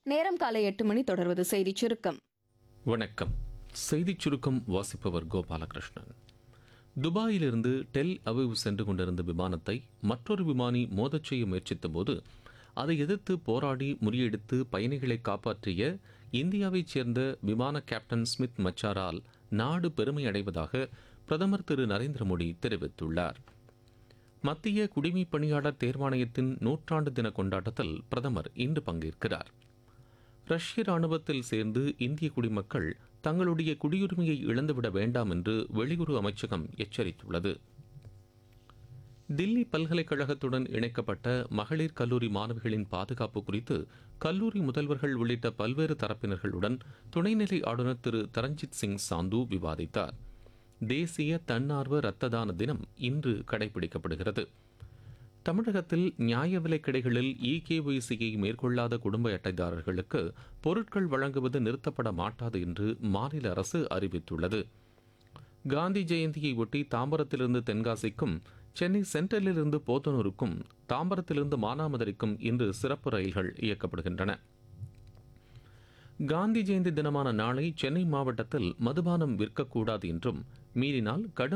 நேரம் காலை எட்டு மணி தொடர்வது செய்திச் சுருக்கம் வணக்கம் செய்திச் சுருக்கம் வாசிப்பவர் கோபாலகிருஷ்ணன் துபாயிலிருந்து டெல் அவிவ் சென்று கொண்டிருந்த விமானத்தை மற்றொரு விமானி மோதச் செய்ய முயற்சித்தபோது அதை எதிர்த்து போராடி முறியடித்து பயணிகளை காப்பாற்றிய இந்தியாவைச் சேர்ந்த விமான கேப்டன் ஸ்மித் மச்சாரால் நாடு பெருமை அடைவதாக பிரதமர் திரு நரேந்திர மோடி தெரிவித்துள்ளார் மத்திய குடிமைப் பணியாளர் தேர்வாணையத்தின் நூற்றாண்டு தின கொண்டாட்டத்தில் பிரதமர் இன்று பங்கேற்கிறார் ரஷ்ய ராணுவத்தில் சேர்ந்து இந்திய குடிமக்கள் தங்களுடைய குடியுரிமையை இழந்துவிட வேண்டாம் என்று வெளியுறவு அமைச்சகம் எச்சரித்துள்ளது தில்லி பல்கலைக்கழகத்துடன் இணைக்கப்பட்ட மகளிர் கல்லூரி மாணவிகளின் பாதுகாப்பு குறித்து கல்லூரி முதல்வர்கள் உள்ளிட்ட பல்வேறு தரப்பினர்களுடன் துணைநிலை ஆளுநர் திரு தரஞ்சித் சிங் சாந்து விவாதித்தார் தேசிய தன்னார்வ இரத்த தான தினம் இன்று கடைபிடிக்கப்படுகிறது தமிழகத்தில் நியாய விலைக் கடைகளில் இகேஒய்சியை மேற்கொள்ளாத குடும்ப அட்டைதாரர்களுக்கு பொருட்கள் வழங்குவது நிறுத்தப்பட மாட்டாது என்று மாநில அரசு அறிவித்துள்ளது காந்தி ஜெயந்தியை ஒட்டி தாம்பரத்திலிருந்து தென்காசிக்கும் சென்னை சென்ட்ரலிலிருந்து போத்தனூருக்கும் தாம்பரத்திலிருந்து மானாமதுரைக்கும் இன்று சிறப்பு ரயில்கள் இயக்கப்படுகின்றன காந்தி ஜெயந்தி தினமான நாளை சென்னை மாவட்டத்தில் மதுபானம் விற்கக்கூடாது என்றும் மீறினால் கடும்